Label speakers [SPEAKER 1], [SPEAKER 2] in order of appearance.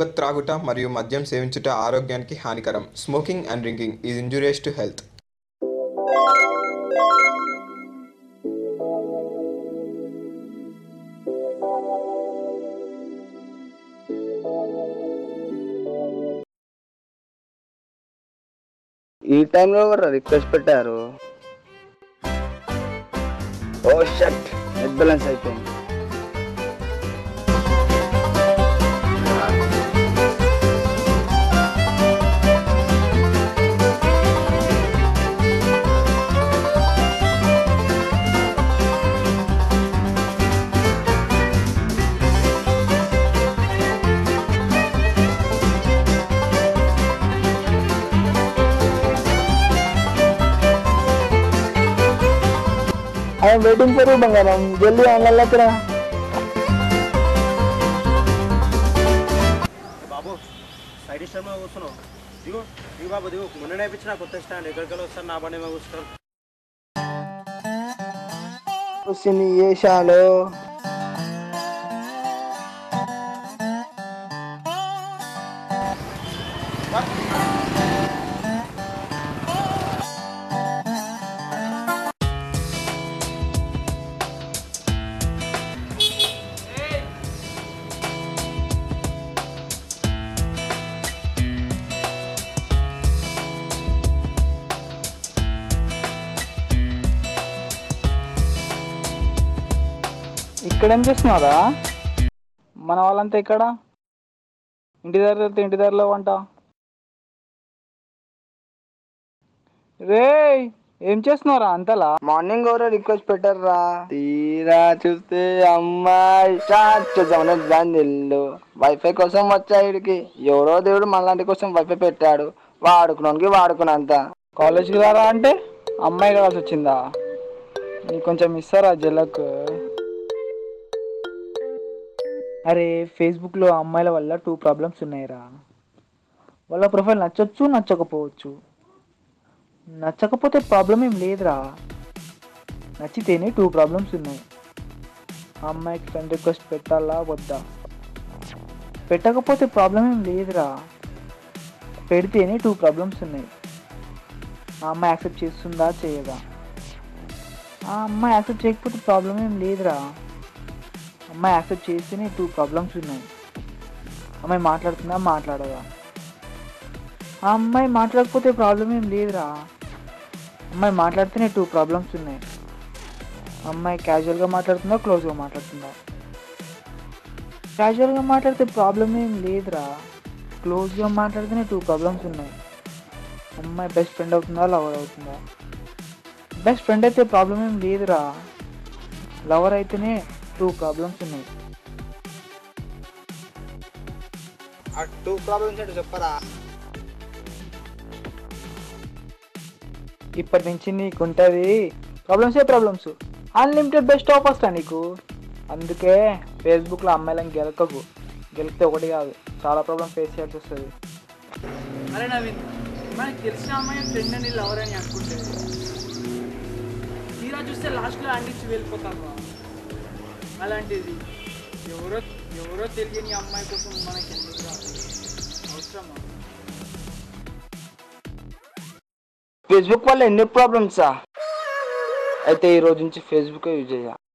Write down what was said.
[SPEAKER 1] పొగ త్రాగుట మరియు మద్యం సేవించుట ఆరోగ్యానికి హానికరం smoking and drinking is injurious to health
[SPEAKER 2] ఈ టైంలో ఎవరు రిక్వెస్ట్ పెట్టారు ఓ షట్ నెట్ బ్యాలెన్స్ అయిపోయింది ఐఎమ్ వెయిటింగ్ ఫర్ యూ బంగారం జల్దీ ఆన్లైన్ రా
[SPEAKER 3] బాబు సైడ్ స్టాండ్ కూర్చున్నావు దిగు దిగు బాబు దిగు మొన్న నేర్పించిన కొత్త స్టాండ్ ఎక్కడికి వస్తారు నా బండి మీద కూర్చున్నాను
[SPEAKER 2] వచ్చింది ఏషాలు ఇక్కడ ఏం చేస్తున్నారా మన వాళ్ళంతా ఇక్కడ ఇంటి దగ్గర వెళ్తే ఇంటి దగ్గరలో వంట రే ఏం చేస్తున్నారా అంతలా మార్నింగ్ ఎవరో రిక్వెస్ట్ పెట్టారా తీరా చూస్తే అమ్మాయి ఇల్లు వైఫై కోసం వచ్చా ఇడికి ఎవరో దేవుడు మనలాంటి కోసం వైఫై పెట్టాడు వాడుకున్నానికి వాడుకున్నంత కాలేజ్కి రారా అంటే అమ్మాయి కావాల్సి వచ్చిందా నీకు కొంచెం ఇస్తారా జలకు అరే ఫేస్బుక్లో అమ్మాయిల వల్ల టూ ప్రాబ్లమ్స్ ఉన్నాయిరా వాళ్ళ ప్రొఫైల్ నచ్చొచ్చు నచ్చకపోవచ్చు నచ్చకపోతే ప్రాబ్లం ఏం లేదురా నచ్చితేనే టూ ప్రాబ్లమ్స్ ఉన్నాయి ఆ అమ్మాయికి ఫ్రెండ్ రిక్వెస్ట్ పెట్టాలా వద్దా పెట్టకపోతే ప్రాబ్లం ఏం లేదురా పెడితేనే టూ ప్రాబ్లమ్స్ ఉన్నాయి ఆ అమ్మాయి యాక్సెప్ట్ చేస్తుందా చేయదా ఆ అమ్మాయి యాక్సెప్ట్ చేయకపోతే ప్రాబ్లం ఏం లేదురా అమ్మాయి యాక్సెప్ట్ చేస్తేనే టూ ప్రాబ్లమ్స్ ఉన్నాయి అమ్మాయి మాట్లాడుతుందా మాట్లాడదా ఆ అమ్మాయి మాట్లాడకపోతే ప్రాబ్లం ఏం లేదురా అమ్మాయి మాట్లాడితేనే టూ ప్రాబ్లమ్స్ ఉన్నాయి అమ్మాయి క్యాజువల్గా మాట్లాడుతుందా క్లోజ్గా మాట్లాడుతుందా క్యాజువల్గా మాట్లాడితే ప్రాబ్లం ఏం లేదురా క్లోజ్గా మాట్లాడితేనే టూ ప్రాబ్లమ్స్ ఉన్నాయి అమ్మాయి బెస్ట్ ఫ్రెండ్ అవుతుందా లవర్ అవుతుందా బెస్ట్ ఫ్రెండ్ అయితే ప్రాబ్లం ఏం లేదురా లవర్ అయితేనే టూ ప్రాబ్లమ్స్ ఉన్నాయి
[SPEAKER 3] ఆ టూ ప్రాబ్లమ్స్ అంటే చెప్పరా
[SPEAKER 2] ఇప్పటి నుంచి నీకు ఉంటుంది ప్రాబ్లమ్సే ప్రాబ్లమ్స్ అన్లిమిటెడ్ బెస్ట్ ఆఫర్స్ రా నీకు అందుకే ఫేస్బుక్లో అమ్మాయిలను గెలకకు గెలిస్తే ఒకటి కాదు చాలా ప్రాబ్లమ్ ఫేస్ చేయాల్సి వస్తుంది
[SPEAKER 4] అరే నవీన్ మనకి తెలిసిన అమ్మాయి ఫ్రెండ్ అని లవర్ అని అనుకుంటే తీరా చూస్తే లాస్ట్లో అంటించి వెళ్ళిపోతారు అలాంటిది ఎవరో ఎవరో తెలియని అమ్మాయి కోసం మనకి ఎందుకు రా? అవసరమా
[SPEAKER 2] ఫేస్బుక్ వల్ల ఎన్ని ప్రాబ్లమ్సా అయితే ఈ రోజు నుంచి ఫేస్బుక్ యూజ్ చేయ